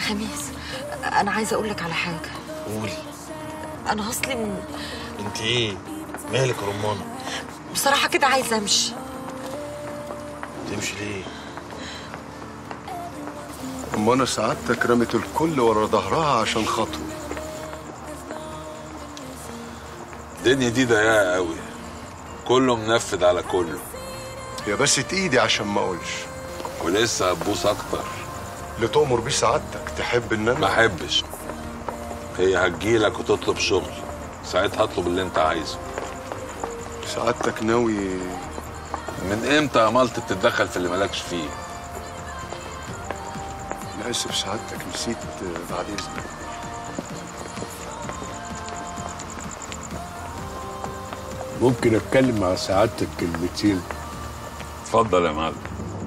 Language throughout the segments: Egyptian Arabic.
خميس انا عايزه اقول لك على حاجه قولي انا اصلي م- انت ايه مالك يا رمانه بصراحه كده عايزه امشي تمشي ليه أما أنا سعادتك رمت الكل ورا ظهرها عشان خاطره الدنيا دي ضيقه قوي كله منفذ على كله هي بس ايدي عشان ما أقولش ولسه هتبوس اكتر اللي تؤمر بيه سعادتك تحب إن ما أنا احبش هي هتجيلك وتطلب شغل ساعتها هطلب اللي انت عايزه سعادتك ناوي من امتى يا مالت بتتدخل في اللي مالكش فيه أنا آسف سعادتك نسيت آه، بعد إذنك ممكن اتكلم مع سعادتك كلمتين اتفضل يا معلم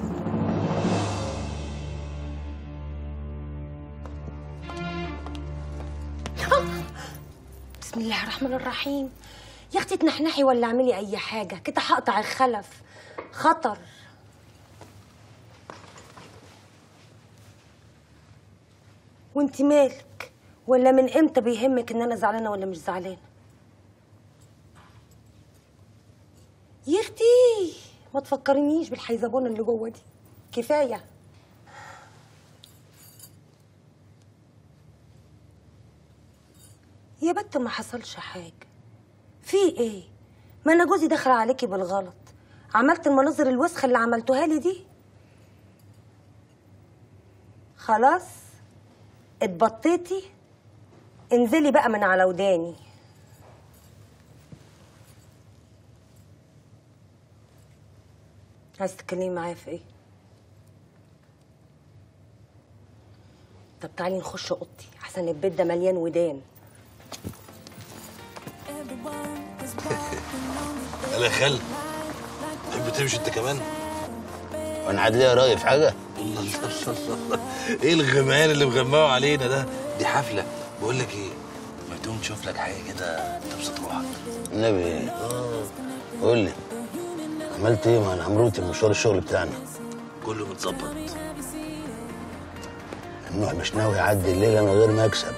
بسم الله الرحمن الرحيم يا اختي تنحنحي ولا اعملي اي حاجه كده هقطع الخلف خطر وانت مالك ولا من امتى بيهمك ان انا زعلانه ولا مش زعلانه يا اختي ما تفكرنيش بالحيزبونه اللي جوه دي كفايه يا بت ما حصلش حاجة في ايه؟ ما انا جوزي دخل عليكي بالغلط عملت المناظر الوسخة اللي عملتوها لي دي خلاص اتبطيتي انزلي بقى من على وداني عايز تتكلمي معايا في ايه؟ طب تعالي نخش اوضتي احسن البيت ده مليان ودان قال يا خال تحب تمشي انت كمان وانا عاد ليا راي في حاجه الله الله الله الله ايه الغميان اللي مغمقوا علينا ده دي حفله بقول لك ايه ما تقوم تشوف لك حاجه كده تبسط روحك النبي قول لي عملت ايه مع العمروتي مشوار الشغل بتاعنا كله متظبط النوح مش ناوي يعدي الليله من غير ما يكسب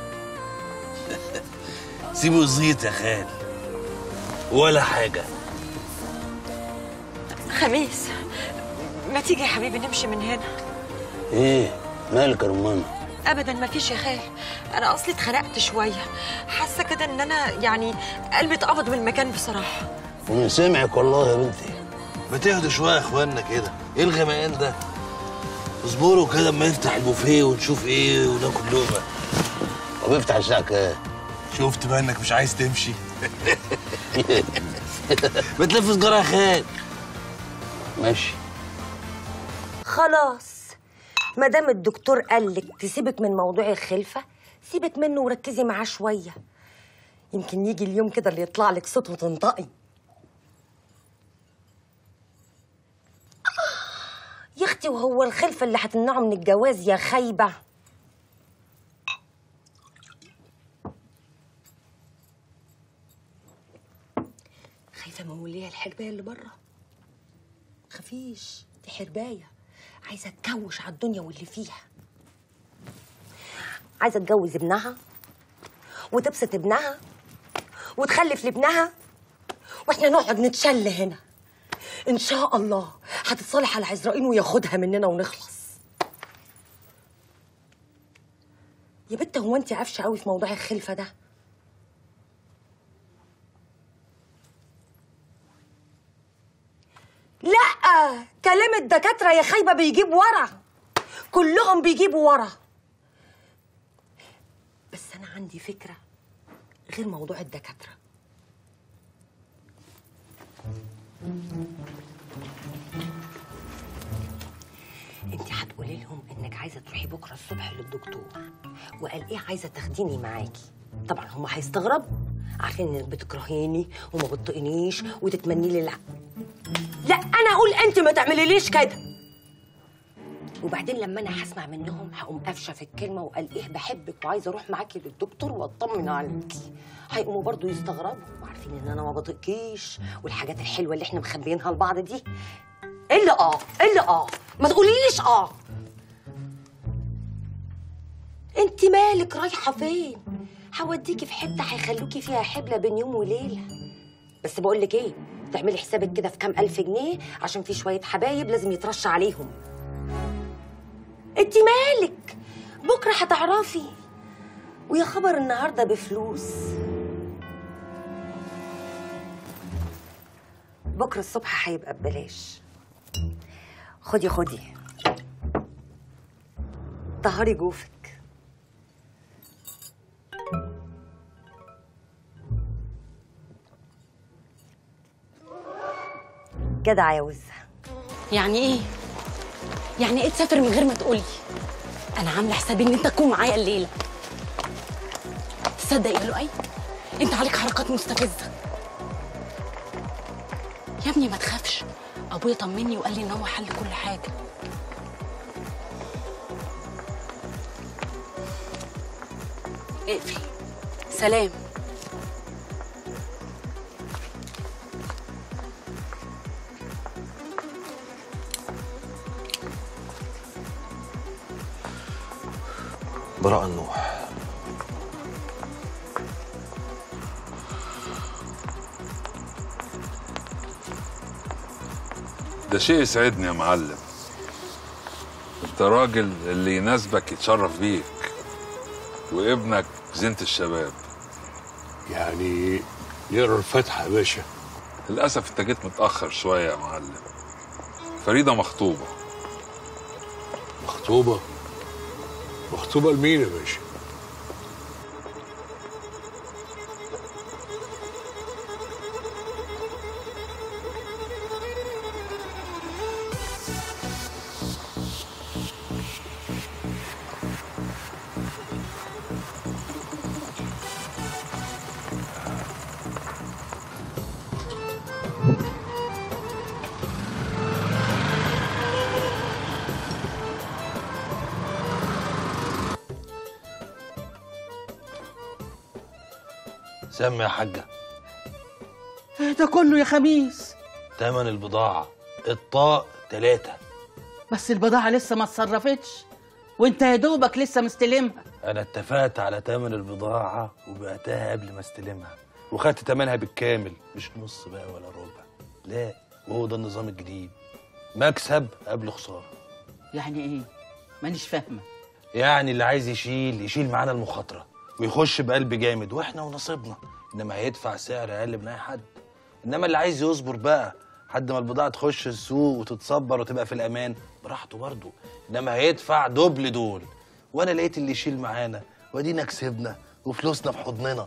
سيبه يزيط يا خال ولا حاجه خميس ما تيجي يا حبيبي نمشي من هنا ايه مالك يا رمانه ابدا ما فيش يا خال انا اصلي اتخنقت شويه حاسه كده ان انا يعني قلبي اتقبض من المكان بصراحه ومن سمعك والله يا بنتي ما تهدوا شويه يا اخوانا كده ايه الغمقان ده اصبروا كده اما يفتح البوفيه ونشوف ايه وناكل لقمه طب افتح الساعه كام شفت بقى انك مش عايز تمشي ما تلف سجاره يا خال ماشي خلاص ما دام الدكتور قال لك تسيبك من موضوع الخلفه سيبك منه وركزي معاه شويه يمكن يجي اليوم كده اللي يطلع لك صوت وتنطقي يا اختي وهو الخلفه اللي هتمنعه من الجواز يا خايبه خايفه من وليها الحربايه اللي بره خفيش دي حربايه عايزه تكوش على الدنيا واللي فيها عايزه تجوز ابنها وتبسط ابنها وتخلف لابنها واحنا نقعد نتشل هنا ان شاء الله هتتصالح على عزرائيل وياخدها مننا ونخلص يا بت هو انت قافشه قوي في موضوع الخلفه ده لا كلام الدكاتره يا خايبه بيجيب ورا كلهم بيجيبوا ورا بس انا عندي فكره غير موضوع الدكاتره انت هتقولي لهم انك عايزه تروحي بكره الصبح للدكتور وقال ايه عايزه تاخديني معاكي طبعا هم هيستغربوا عارفين انك بتكرهيني وما بتطقنيش وتتمني لي الع... لا انا اقول انت ما تعمليليش كده وبعدين لما انا هسمع منهم هقوم قافشه في الكلمه وقال ايه بحبك وعايزه اروح معاكي للدكتور واطمن عليكي هيقوموا برضو يستغربوا وعارفين ان انا ما بطيقكيش والحاجات الحلوه اللي احنا مخبيينها لبعض دي ايه اللي اه ايه اللي اه ما تقوليليش اه انت مالك رايحه فين هوديكي في حته هيخلوكي فيها حبله بين يوم وليله بس بقول لك ايه تعملي حسابك كده في كام الف جنيه عشان في شويه حبايب لازم يترش عليهم انت مالك بكره هتعرفي ويا خبر النهارده بفلوس بكره الصبح هيبقى ببلاش خدي خدي طهري جوفك جدع يا وزة يعني ايه؟ يعني ايه تسافر من غير ما تقولي؟ انا عامله حسابي ان انت تكون معايا الليله تصدق يا لؤي انت عليك حركات مستفزه يا ابني ما تخافش ابويا طمني وقال لي ان هو حل كل حاجه اقفل سلام براء النوح ده شيء يسعدني يا معلم انت راجل اللي يناسبك يتشرف بيك وابنك زينة الشباب يعني نقرا الفاتحه يا باشا للأسف انت جيت متأخر شوية يا معلم فريدة مخطوبة مخطوبه مخطوبه لمين يا باشا سمي يا حاجة ده كله يا خميس تمن البضاعة الطاق تلاتة بس البضاعة لسه ما اتصرفتش وانت يا دوبك لسه مستلمها أنا اتفقت على تمن البضاعة وبعتها قبل ما استلمها وخدت تمنها بالكامل مش نص بقى ولا ربع لا وهو ده النظام الجديد مكسب قبل خسارة يعني ايه مانيش فاهمة يعني اللي عايز يشيل يشيل معانا المخاطرة ويخش بقلب جامد واحنا ونصيبنا انما هيدفع سعر اقل من اي حد انما اللي عايز يصبر بقى لحد ما البضاعة تخش السوق وتتصبر وتبقى في الامان براحته برضه انما هيدفع دبل دول وانا لقيت اللي يشيل معانا وادينا كسبنا وفلوسنا في حضننا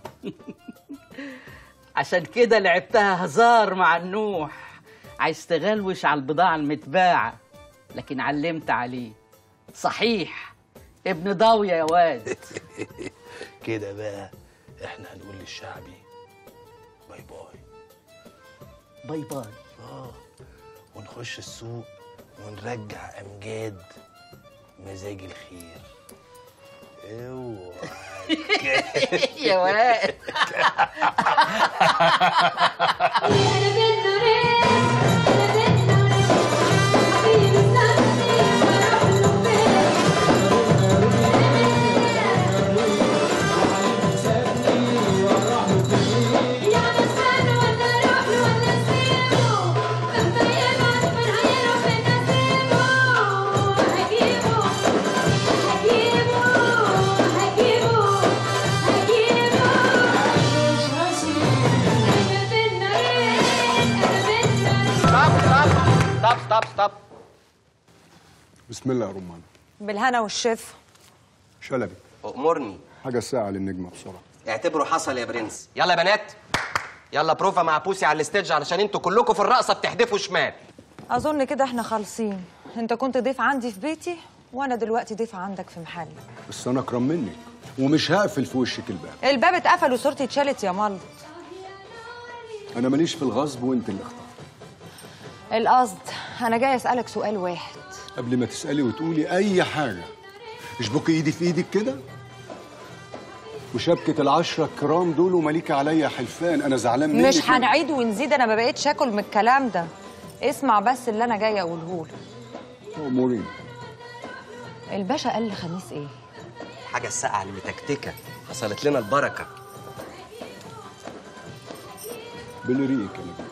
عشان كده لعبتها هزار مع النوح عايز تغلوش على البضاعة المتباعة لكن علمت عليه صحيح ابن ضاوية يا واد كده بقى احنا هنقول للشعبي باي باي باي باي اه ونخش السوق ونرجع امجاد مزاج الخير اوعى يا واد ستوب ستوب ستوب بسم الله يا رمان بالهنا والشفا شلبي امرني حاجه ساعه للنجمه بسرعه اعتبره حصل يا برنس يلا يا بنات يلا بروفا مع بوسي على الستيج علشان انتوا كلكم في الرقصه بتحدفوا شمال اظن كده احنا خالصين انت كنت ضيف عندي في بيتي وانا دلوقتي ضيف عندك في محلي بس انا اكرم منك ومش هقفل في وشك الباب الباب اتقفل وصورتي اتشالت يا ملط انا ماليش في الغصب وانت اللي اخترت القصد انا جاي اسالك سؤال واحد قبل ما تسالي وتقولي اي حاجه اشبكي ايدي في ايدك كده وشبكة العشرة الكرام دول ومليكة عليا حلفان أنا زعلان منك مش هنعيد ونزيد انا ما بقيتش اكل من الكلام ده اسمع بس اللي انا جايه اقوله لك أمورين الباشا قال لخميس ايه الحاجه الساقعه اللي متكتكه حصلت لنا البركه بالريق كده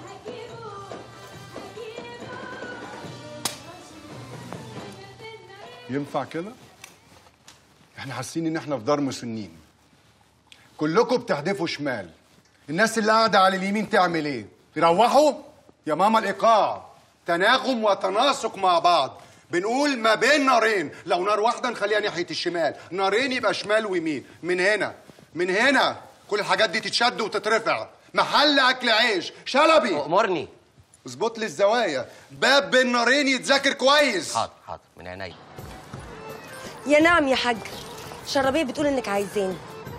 ينفع كده؟ احنا حاسين ان احنا في دار مسنين كلكم بتهدفوا شمال الناس اللي قاعده على اليمين تعمل ايه؟ يروحوا يا ماما الايقاع تناغم وتناسق مع بعض بنقول ما بين نارين لو نار واحده نخليها ناحيه الشمال نارين يبقى شمال ويمين من هنا من هنا كل الحاجات دي تتشد وتترفع محل اكل عيش شلبي امرني اظبط لي الزوايا باب بين نارين يتذاكر كويس حاضر حاضر من عينيا يا نعم يا حاج شربيه بتقول انك عايزاني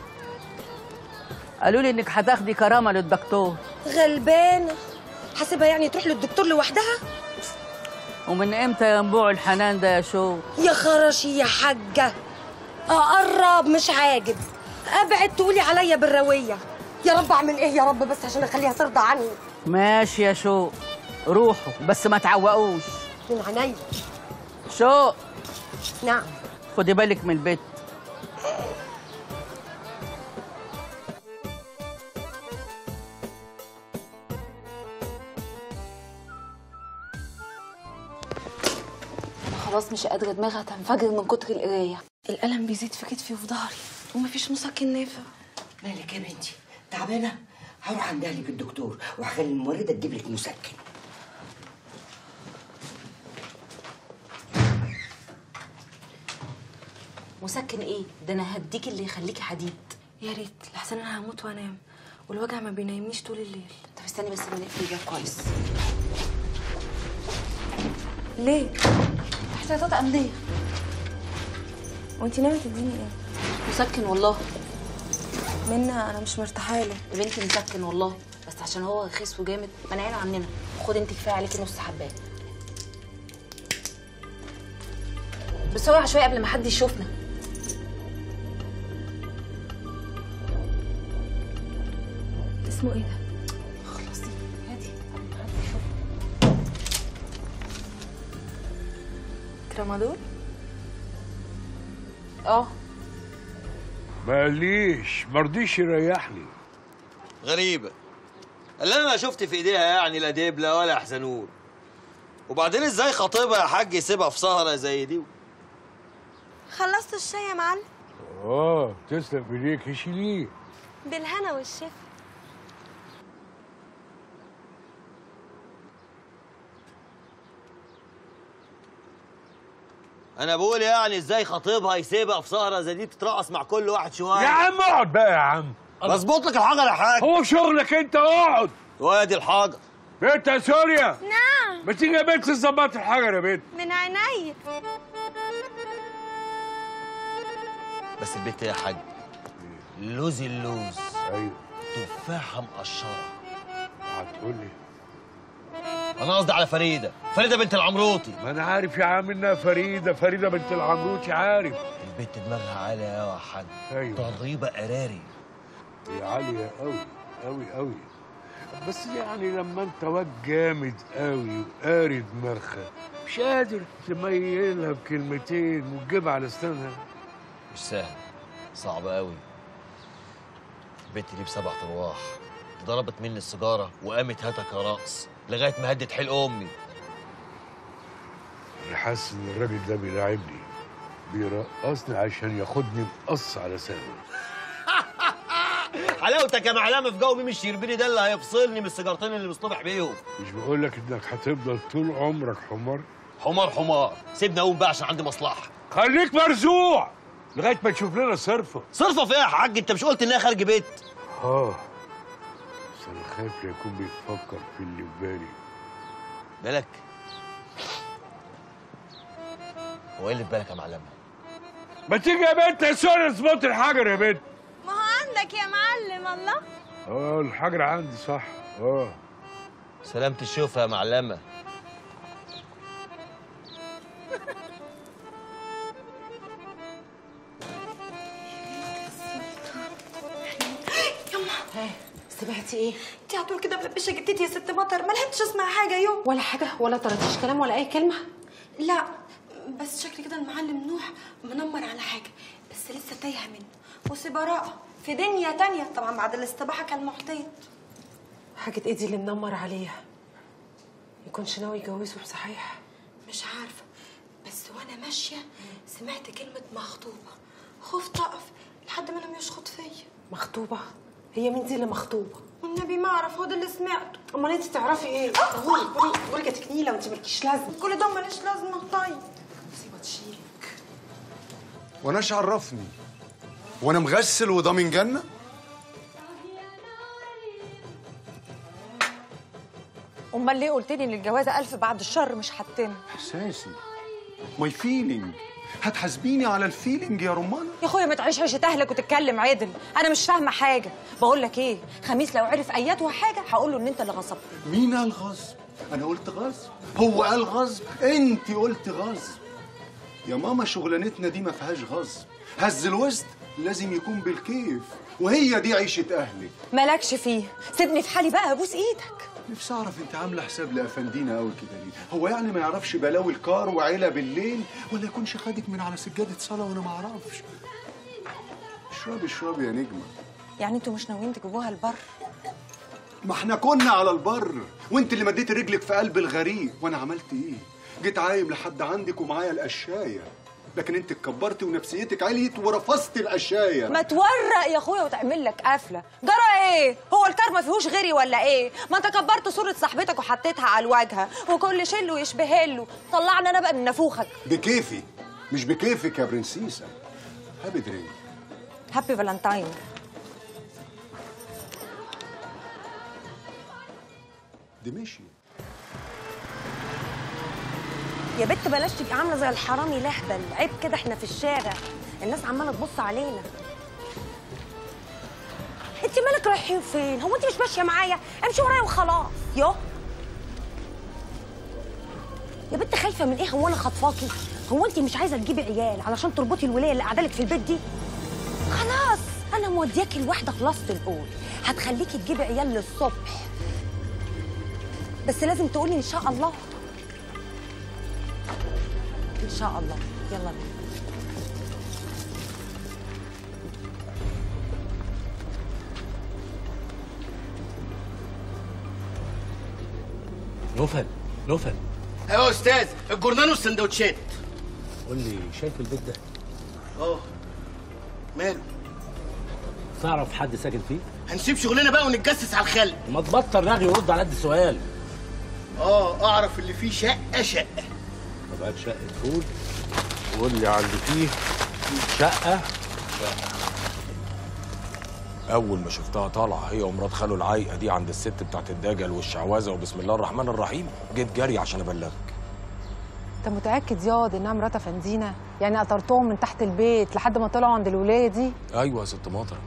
قالوا لي انك هتاخدي كرامه للدكتور غلبانه حاسبها يعني تروح للدكتور لوحدها ومن امتى ينبوع الحنان ده يا شو يا خرشي يا حاجه اقرب مش عاجب ابعد تقولي عليا بالرويه يا رب اعمل ايه يا رب بس عشان اخليها ترضى عني ماشي يا شو روحوا بس ما تعوقوش من عينيا شو نعم خدي بالك من البيت خلاص مش قادره دماغي هتنفجر من كتر القرايه الالم بيزيد في كتفي وفي ظهري ومفيش مسكن نافع مالك يا بنتي تعبانه هروح عند اهلك الدكتور وهخلي الممرضه تجيب لك مسكن مسكن ايه ده انا هديك اللي يخليكي حديد يا ريت لحسن انا هموت وانام والوجع ما بينامنيش طول الليل طب استني بس ما نقفل الباب كويس ليه احتياطات امنيه وانت ناويه تديني ايه مسكن والله منا انا مش مرتاحه له يا بنتي مسكن والله بس عشان هو رخيص وجامد منعينه عننا خد انت كفايه عليكي نص حبايه بسرعه شويه قبل ما حد يشوفنا اسمه ايه ده خلصي هاتي قبل ما حد يشوفنا ترامادول اه ما قاليش مرضيش يريحني غريبة اللي انا ما شفت في ايديها يعني لا دبلة ولا حزنون وبعدين ازاي خطيبها يا حاج يسيبها في سهرة زي دي خلصت الشاي يا معلم اه تسلم ايديك شيليه بالهنا والشفا انا بقول يعني ازاي خطيبها يسيبها في سهرة زي دي تترقص مع كل واحد شوية يا عم اقعد بقى يا عم بظبط لك الحجر يا حاج هو شغلك انت اقعد وادي الحجر بنت يا سوريا نعم ما تيجي يا بنت تظبط الحجر يا بنت من عينيا بس البت يا حاج لوز اللوز ايوه تفاحة مقشرة هتقول لي انا قصدي على فريدة فريدة بنت العمروطي ما انا عارف يا عم انها فريده فريده بنت العمروتي عارف البت دماغها عالية قوي يا حاج ايوه ترغيبة قراري هي عاليه قوي قوي قوي بس يعني لما انت واد جامد قوي وقاري دماغها مش قادر تميلها بكلمتين وتجيبها على اسنانها مش سهل صعب قوي البت دي بسبع ارواح ضربت مني السيجاره وقامت هاتك يا رقص لغايه ما هدت حلق امي انا حاسس ان الراجل ده بيلاعبني بيرقصني عشان ياخدني مقص على سنه حلاوتك يا معلمه في جو ميم الشربيني ده اللي هيفصلني من السيجارتين اللي مصطبح بيهم مش بقول لك انك هتفضل طول عمرك حمار حمار حمار سيبني اقوم بقى عشان عندي مصلحه خليك مرزوع لغايه ما تشوف لنا صرفه صرفه فيها يا حاج انت مش قلت انها خارج بيت اه بس انا خايف لا يكون بيفكر في اللي في بالي بالك هو ايه اللي في بالك يا معلمه ما تيجي يا بنت يا سوري اظبط الحجر يا بنت ما هو عندك يا معلم الله اه الحجر عندي صح اه سلامة الشوفة يا معلمة يما سمعتي ايه انت على طول كده ملبشه جدتي يا ست مطر ما لحقتش اسمع حاجه يوم ولا حاجه ولا طلعتيش كلام ولا اي كلمه لا بس شكل كده المعلم نوح منمر على حاجه بس لسه تايهه منه بصي براءه في دنيا تانية طبعا بعد الاستباحه كان محتيط حاجة ايه دي اللي منمر عليها يكونش ناوي يجوزه صحيح مش عارفه بس وانا ماشيه سمعت كلمه مخطوبه خفت اقف لحد ما لم يشخط فيا مخطوبة هي مين دي اللي مخطوبة والنبي ما اعرف هو ده اللي سمعته امال انت تعرفي ايه قولي قولي قولي جاتك نيله وانت مالكيش لازمه كل ده ماليش لازمه طيب مصيبه تشيلك وانا ايش عرفني وانا مغسل وضامن جنه امال ليه قلت لي ان الجوازه ألف بعد الشر مش هتتم احساسي ماي فيلينج هتحاسبيني على الفيلينج يا رمانه يا اخويا ما تعيش عيشه اهلك وتتكلم عدل انا مش فاهمه حاجه بقول لك ايه خميس لو عرف اياته حاجه هقول له ان انت اللي غصبتني مين قال غصب انا قلت غصب هو قال غصب انت قلت غصب يا ماما شغلانتنا دي ما فيهاش غصب هز الوسط لازم يكون بالكيف وهي دي عيشه اهلك مالكش فيه سيبني في حالي بقى ابوس ايدك نفسي اعرف انت عامله حساب لافندينا قوي كده ليه هو يعني ما يعرفش بلاوي الكار وعيله بالليل ولا يكونش خدك من على سجاده صلاه وانا ما اعرفش اشربي اشربي يا نجمه يعني انتوا مش ناويين تجيبوها البر ما احنا كنا على البر وانت اللي مديت رجلك في قلب الغريق وانا عملت ايه جيت عايم لحد عندك ومعايا القشايه لكن انت اتكبرتي ونفسيتك عليت ورفضتي القشايه ما تورق يا اخويا وتعمل لك قفله جرى ايه هو الكار ما فيهوش غيري ولا ايه ما انت كبرت صوره صاحبتك وحطيتها على الواجهه وكل شله يشبه له طلعنا انا بقى من نافوخك بكيفي مش بكيفك يا برنسيسه هابي درينك هابي فالنتاين دي مشي يا بت بلاش تبقي عامله زي الحرامي لهبل عيب كده احنا في الشارع الناس عماله تبص علينا انت مالك رايحين فين هو انت مش ماشيه معايا امشي ورايا وخلاص يو يا بنت خايفه من ايه هو انا خطفاكي هو انت مش عايزه تجيبي عيال علشان تربطي الوليه اللي قاعده لك في البيت دي خلاص انا مودياكي لواحده خلصت القول هتخليكي تجيبي عيال للصبح بس لازم تقولي ان شاء الله ان شاء الله يلا بينا نوفل نوفل ايوه يا استاذ الجورنان والسندوتشات قول لي شايف البيت ده اه ماله تعرف حد ساكن فيه هنسيب شغلنا بقى ونتجسس على الخلق ما تبطل رغي ورد على قد السؤال اه اعرف اللي فيه شقه شقه طب هات شقه فول وقول لي على اللي فيه شقه اول ما شفتها طالعه هي ومرات خاله العايقه دي عند الست بتاعت الدجل والشعوذه وبسم الله الرحمن الرحيم جيت جري عشان ابلغك انت متاكد ياض انها مرات افندينا يعني قطرتهم من تحت البيت لحد ما طلعوا عند الولايه دي ايوه يا ست مطر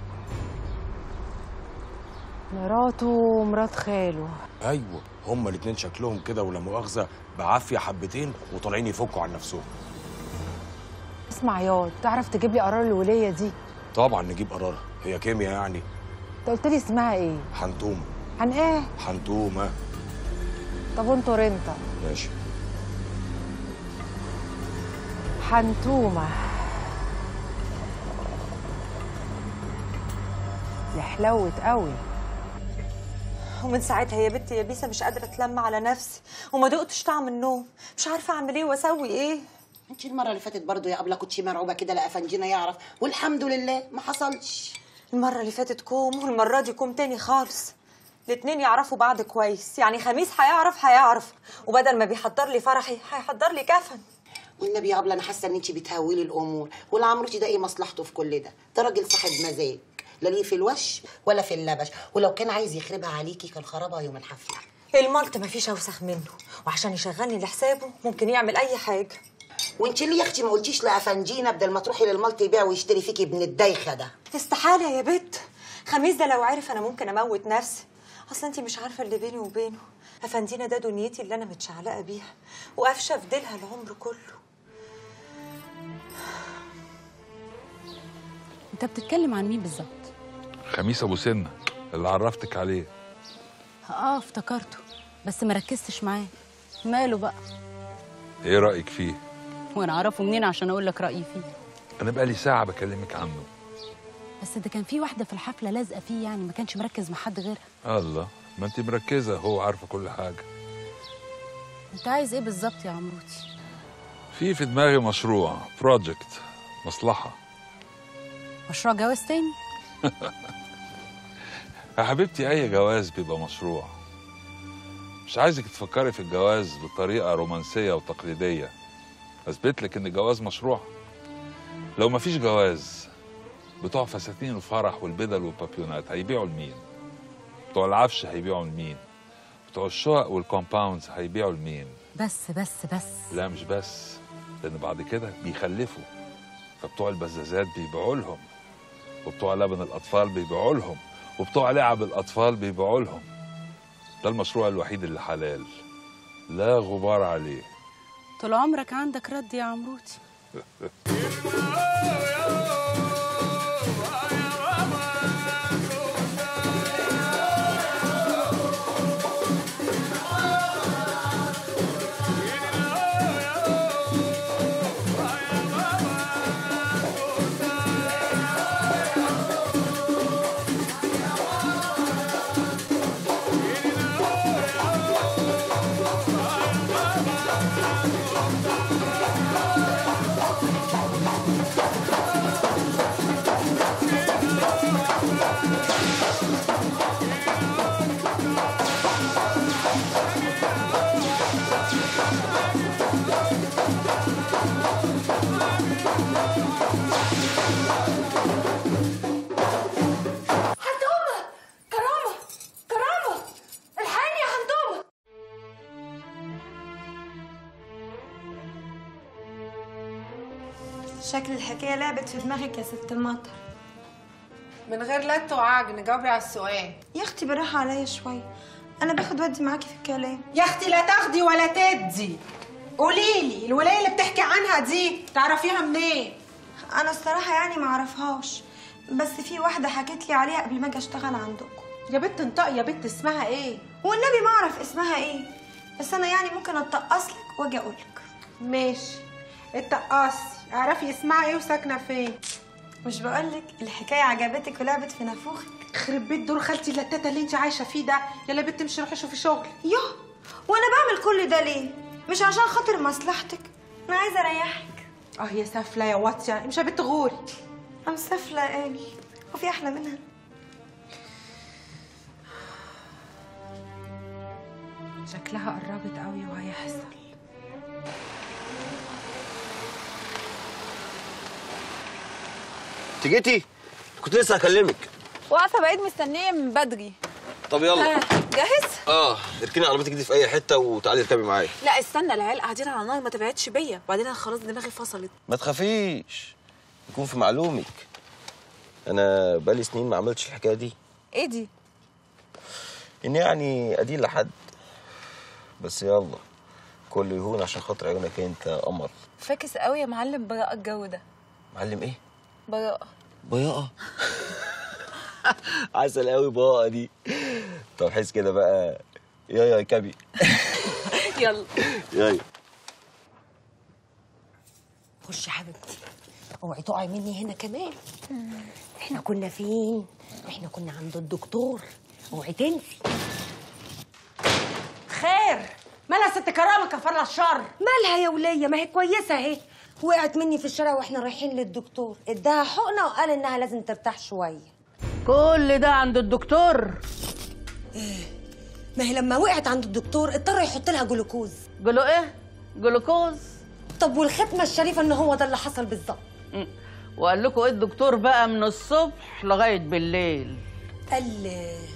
مراته ومرات خاله ايوه هما الاتنين شكلهم كده ولا مؤاخذه بعافيه حبتين وطالعين يفكوا عن نفسهم اسمع ياض تعرف تجيب لي قرار الولايه دي طبعا نجيب قرارها هي كيمياء يعني انت قلت لي اسمها ايه حنتومه عن ايه حنتومه طب وانت رنطه ماشي حنتومه دي حلوت قوي ومن ساعتها يا بنتي يا بيسه مش قادره اتلم على نفسي وما دقتش طعم النوم مش عارفه اعمل ايه واسوي ايه انت المره اللي فاتت برضو يا قبله كنتي مرعوبه كده لا افنجينا يعرف والحمد لله ما حصلش المره اللي فاتت كوم والمره دي كوم تاني خالص الاتنين يعرفوا بعض كويس يعني خميس هيعرف هيعرف وبدل ما بيحضر لي فرحي هيحضر لي كفن والنبي يا قبله انا حاسه ان انت بتهولي الامور والعمروتي ده ايه مصلحته في كل ده ده راجل صاحب مزاج لا ليه في الوش ولا في اللبش ولو كان عايز يخربها عليكي كان خربها يوم الحفله الملط مفيش اوسخ منه وعشان يشغلني لحسابه ممكن يعمل اي حاجه وانت ليه يا اختي ما قلتيش لافنجينا بدل ما تروحي للملط يبيع ويشتري فيكي ابن الدايخه ده استحاله يا بت خميس ده لو عرف انا ممكن اموت نفسي اصل انت مش عارفه اللي بيني وبينه افندينا ده دنيتي اللي انا متشعلقه بيها وقافشه في ديلها العمر كله انت بتتكلم عن مين بالظبط خميس ابو سنه اللي عرفتك عليه اه افتكرته بس ما ركزتش معاه ماله بقى ايه رايك فيه وانا اعرفه منين عشان اقول لك رايي فيه انا بقالي ساعه بكلمك عنه بس ده كان في واحده في الحفله لازقه فيه يعني ما كانش مركز مع حد غيرها الله ما انت مركزه هو عارفه كل حاجه انت عايز ايه بالظبط يا عمروتي في في دماغي مشروع بروجكت مصلحه مشروع جواز تاني يا حبيبتي اي جواز بيبقى مشروع مش عايزك تفكري في الجواز بطريقه رومانسيه وتقليديه اثبت لك ان الجواز مشروع لو مفيش جواز بتوع فساتين الفرح والبدل والبابيونات هيبيعوا لمين بتوع العفش هيبيعوا لمين بتوع الشقق والكومباوندز هيبيعوا لمين بس بس بس لا مش بس لان بعد كده بيخلفوا فبتوع البزازات بيبيعوا لهم وبتوع لبن الاطفال بيبيعوا لهم وبتوع لعب الاطفال بيبيعوا لهم ده المشروع الوحيد اللي حلال لا غبار عليه طول عمرك عندك رد يا عمروتي حنتومة كرامة كرامة الحقيني يا حنتومة شكل الحكاية لعبت في دماغك يا ست المطر من غير لت وعجن جاوبي على السؤال يا اختي بالراحة عليا شوية أنا باخد ودي معاكي في الكلام يا اختي لا تاخدي ولا تدي قولي لي الولايه اللي بتحكي عنها دي تعرفيها منين أنا الصراحة يعني ما أعرفهاش بس في واحدة حكت لي عليها قبل ما أجي أشتغل عندكم يا بنت انطقي يا بنت اسمها إيه؟ والنبي ما أعرف اسمها إيه بس أنا يعني ممكن أتقصلك وأجي أقولك ماشي اتقصي اعرفي اسمها ايه وساكنه فين مش بقولك الحكاية عجبتك ولعبت في نافوخك خرب بيت دور خالتي اللتاتة اللي انت عايشه فيه ده يلا بنت مش روحي شوفي شغل يوه وأنا بعمل كل ده ليه؟ مش عشان خاطر مصلحتك أنا عايزة أريحك اه يا سافله يا واطيه مش يا بنت غوري أم سافلة قوي وفي أحلى منها شكلها قربت قوي وهيحصل انت جيتي كنت لسه هكلمك واقفه بعيد مستنيه من بدري طب يلا آه، جاهز اه اركني عربيتك دي في اي حته وتعالي اركبي معايا لا استنى العيال قاعدين على النار ما تبعدش بيا وبعدين انا خلاص دماغي فصلت ما تخافيش يكون في معلومك انا بقالي سنين ما عملتش الحكايه دي ايه دي ان يعني ادين لحد بس يلا كله يهون عشان خاطر عيونك انت يا قمر فاكس قوي يا معلم براءة الجو ده معلم ايه براءة بياقه عسل قوي بقى دي طب حس كده بقى يا يا كبي يلا يا خش يا حبيبتي اوعي تقعي مني هنا كمان احنا كنا فين احنا كنا عند الدكتور اوعي تنسي خير مالها ست كرامه كفر لها الشر مالها يا وليه ما هي كويسه اهي وقعت مني في الشارع واحنا رايحين للدكتور اداها حقنه وقال انها لازم ترتاح شويه كل ده عند الدكتور ما هي لما وقعت عند الدكتور اضطر يحط لها جلوكوز جلو ايه جلوكوز طب والختمه الشريفه ان هو ده اللي حصل بالظبط وقال لكم ايه الدكتور بقى من الصبح لغايه بالليل قال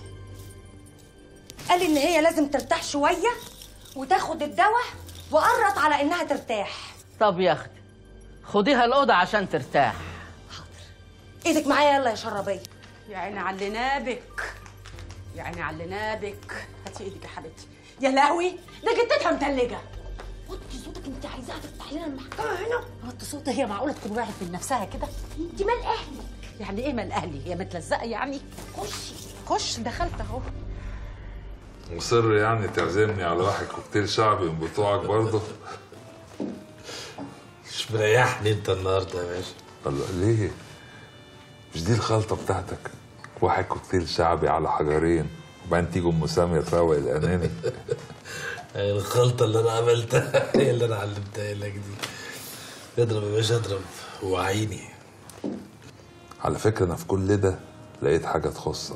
قال ان هي لازم ترتاح شويه وتاخد الدواء وقرط على انها ترتاح طب يا اختي خديها الاوضه عشان ترتاح ايدك معايا يلا يا شربيه يا عيني على نابك يا عيني على نابك هاتي ايدك يا حبيبتي يا لهوي ده جدتها متلجه وطي صوتك انت عايزاها تفتح لنا المحكمه هنا وطي صوتها هي معقوله تكون وقعت من نفسها كده انت مال اهلي يعني ايه مال اهلي هي متلزقه يعني خشي خش دخلت اهو مصر يعني تعزمني على واحد كوكتيل شعبي من بتوعك برضه مش مريحني انت النهارده يا باشا الله ليه مش دي الخلطه بتاعتك واحد كوكتيل شعبي على حجرين وبعدين تيجي ام ساميه تروق الاناني الخلطة اللي أنا عملتها هي اللي أنا علمتها لك دي اضرب يا باشا اضرب وعيني على فكره انا في كل ده لقيت حاجه تخصك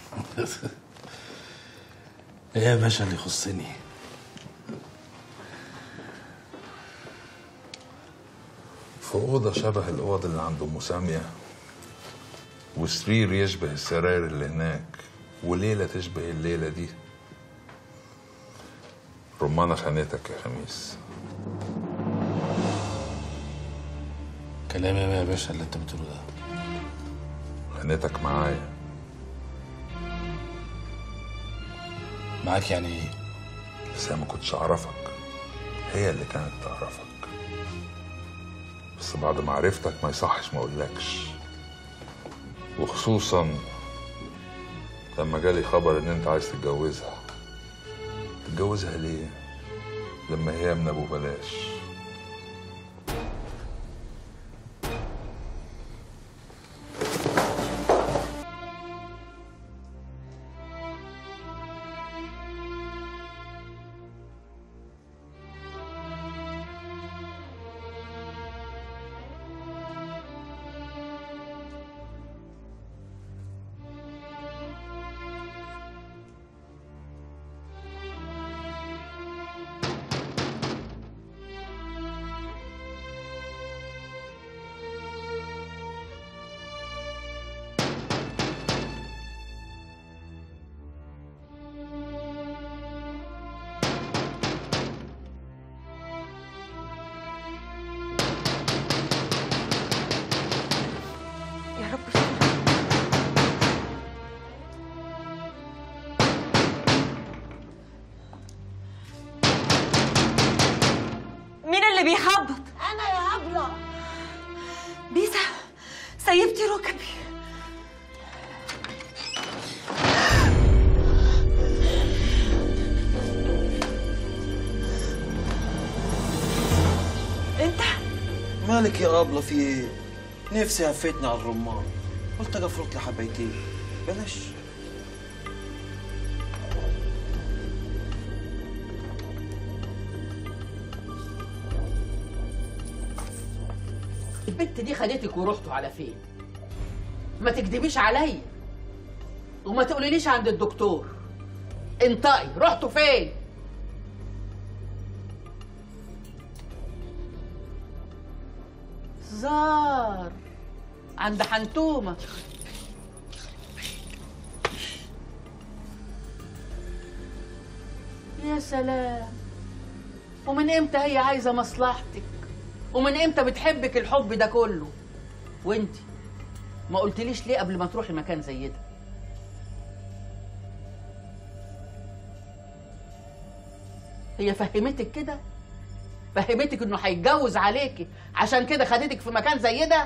ايه يا باشا اللي يخصني في اوضه شبه الاوض اللي عند ام ساميه وسرير يشبه السراير اللي هناك وليله تشبه الليله دي رمانه خانتك يا خميس كلام ايه يا باشا اللي انت بتقوله ده خانتك معايا معاك يعني ايه بس انا ما كنتش اعرفك هي اللي كانت تعرفك بس بعد ما عرفتك ما يصحش ما اقولكش وخصوصا لما جالي خبر ان انت عايز تتجوزها تتجوزها ليه لما هي من ابو بلاش يا رب مين اللي بيخبط؟ انا يا هبله بيسا سيبتي ركبي انت مالك يا ابله في ايه؟ نفسي هفتني على الرمان قلت اجي افرط لي حبايتين بلاش البت دي خدتك ورحتوا على فين ما تكدبيش عليا وما تقوليليش عند الدكتور انطقي رحتوا فين زار عند حنتومة يا سلام ومن امتى هي عايزة مصلحتك ومن امتى بتحبك الحب ده كله وانت ما قلتليش ليه قبل ما تروحي مكان زي ده هي فهمتك كده فهمتك انه هيتجوز عليكي عشان كده خدتك في مكان زي ده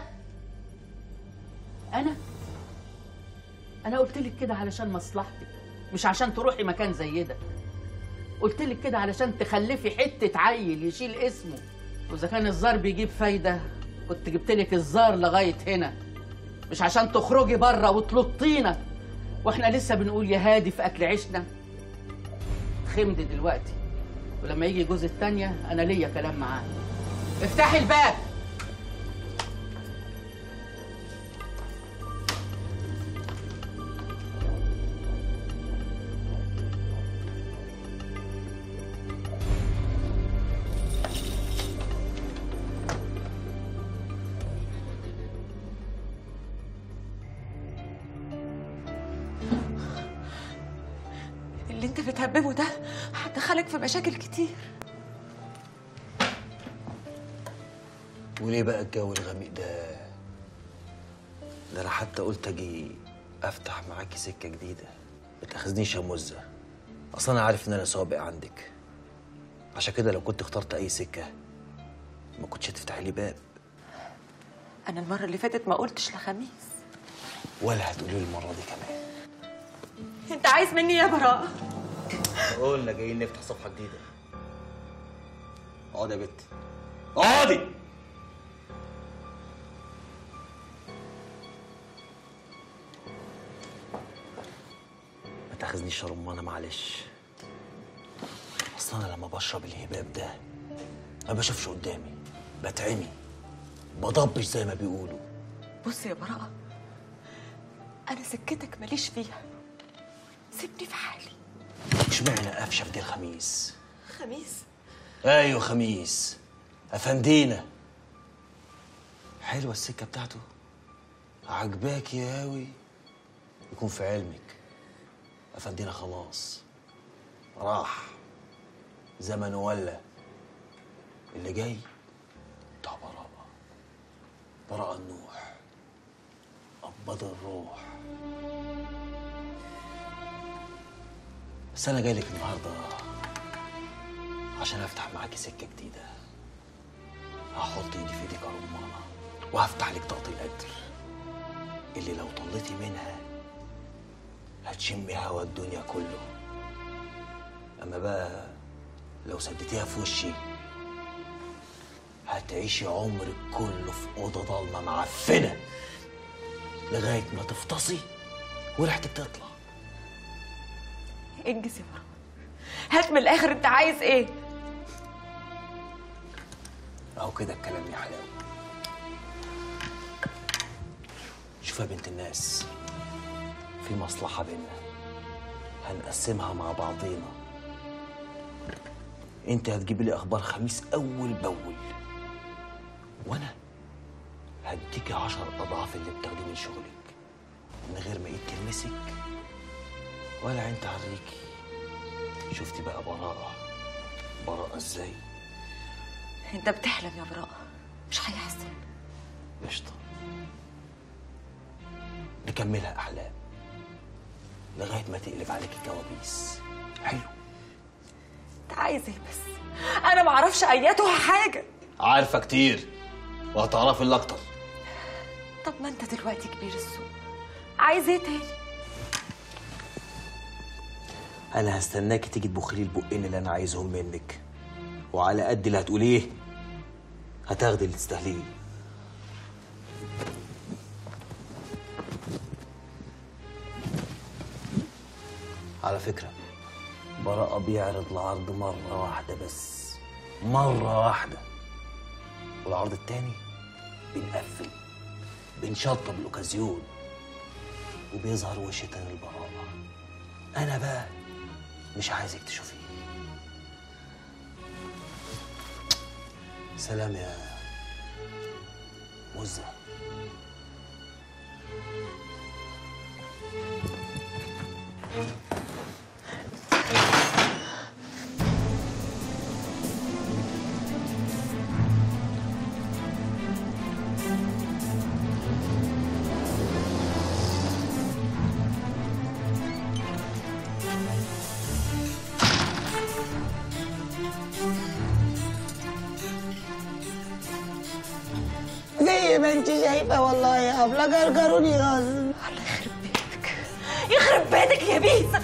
انا انا قلت لك كده علشان مصلحتك مش عشان تروحي مكان زي ده قلت لك كده علشان تخلفي حته عيل يشيل اسمه واذا كان الزار بيجيب فايده كنت جبت لك الزار لغايه هنا مش عشان تخرجي بره وتلطينا واحنا لسه بنقول يا هادي في اكل عيشنا خمد دلوقتي ولما يجي جوز التانية انا ليا كلام معاه افتحي الباب اللي انت بتهببه ده هتدخلك في مشاكل كتير وليه بقى الجو الغميق ده؟ ده انا حتى قلت اجي افتح معاكي سكه جديده ما تاخذنيش يا مزه اصلا انا عارف ان انا سابق عندك عشان كده لو كنت اخترت اي سكه ما كنتش هتفتحي لي باب انا المره اللي فاتت ما قلتش لخميس ولا هتقولي لي المره دي كمان انت عايز مني يا براء قلنا جايين نفتح صفحه جديده اقعدي يا بت اقعدي تاخذنيش يا رمانه معلش اصل انا لما بشرب الهباب ده ما بشوفش قدامي بتعمي بضبش زي ما بيقولوا بص يا براءة أنا سكتك ماليش فيها سيبني في حالي اشمعنى قفشه في دي الخميس خميس ايوه خميس افندينا حلوه السكه بتاعته عجباك يا هاوي يكون في علمك افندينا خلاص راح زمن ولا اللي جاي بتاع براءة براءة النوح قبض الروح بس انا جاي لك النهارده عشان افتح معاكي سكه جديده هحط ايدي في ايدك يا رمانه وهفتح لك طاقه القدر اللي لو طلتي منها هتشمي هوا الدنيا كله اما بقى لو سدتيها في وشي هتعيشي عمرك كله في اوضه ضلمه معفنه لغايه ما تفطسي وريحتك تطلع انجز يا براءة هات من الآخر أنت عايز إيه؟ اهو كده الكلام يا حلاوه شوف يا بنت الناس في مصلحه بينا هنقسمها مع بعضينا انت هتجيب لي اخبار خميس اول باول وانا هديكي عشر اضعاف اللي بتاخديه من شغلك من غير ما ايد تلمسك ولا عين تعريكي شفتي بقى براءه براءه ازاي أنت بتحلم يا براءة مش هيحصل قشطة نكملها أحلام لغاية ما تقلب عليك الكوابيس حلو أنت عايز إيه بس؟ أنا معرفش أياتها حاجة عارفة كتير وهتعرفي اللي أكتر طب ما أنت دلوقتي كبير السوق عايز إيه تاني؟ أنا هستناكي تيجي تبخلي البقين اللي أنا عايزهم منك وعلى قد اللي هتقوليه هتاخدي اللي تستاهليه على فكرة براءة بيعرض العرض مرة واحدة بس مرة واحدة والعرض التاني بنقفل بنشطب الأوكازيون وبيظهر وش تاني البراءة أنا بقى مش عايزك تشوفيه سلام يا مزة زي ما انت شايفه والله يا ابله جرجروني غصب يخرب بيتك يا بيسا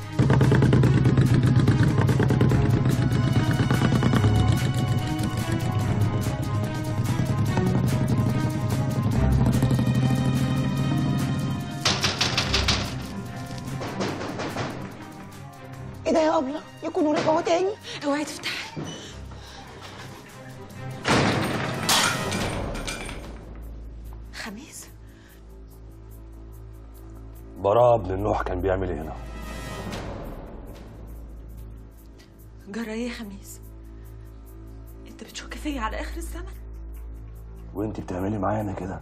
ايه ده يا ابله يكونوا رجعوا تاني اوعي تفتحي خميس براءة ابن النوح كان بيعمل ايه هنا؟ جرى ايه يا خميس انت بتشك فيا على اخر الزمن وانت بتعملي معايا انا كده؟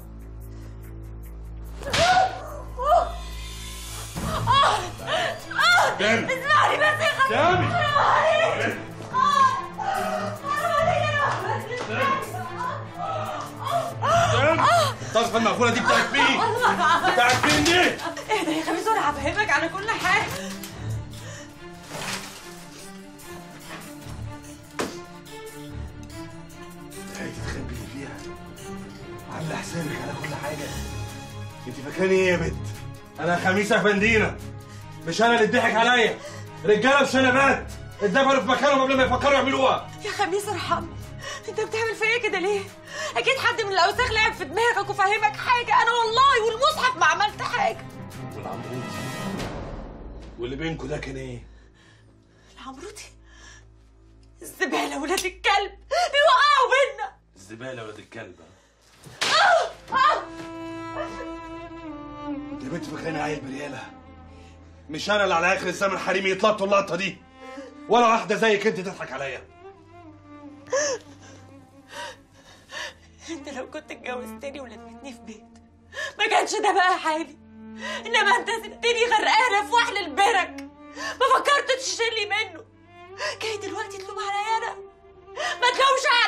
دامي اسمعني بس يا خميس دامي. الطاسه المقفوله دي بتاعت مين؟ بتاعت مين دي؟ اهدى يا خميس وانا هفهمك على كل حاجه هي تتخبي لي فيها عامله حسابك على كل حاجه انت فاكراني ايه يا بنت؟ انا خميس افندينا مش انا اللي اتضحك عليا رجاله بشنبات اتدفنوا في مكانهم قبل ما يفكروا يعملوها يا خميس ارحمني انت بتعمل فيا كده ليه اكيد حد من الاوساخ لعب في دماغك وفهمك حاجه انا والله والمصحف ما عملت حاجه والعمود واللي بينكوا ده كان ايه؟ العمروتي الزبالة ولاد الكلب بيوقعوا بينا الزباله ولاد الكلب آه! آه! يا بنت فاكراني عيل بريالة مش انا اللي على اخر الزمن حريمي يتلطوا اللقطه دي ولا واحده زيك انت تضحك عليا انت لو كنت اتجوزتني ولمتني في بيت ما كانش ده بقى حالي انما انت سبتني غرقانه في وحل البرك ما فكرتش تشيلي منه جاي دلوقتي تلوم عليا انا ما تلومش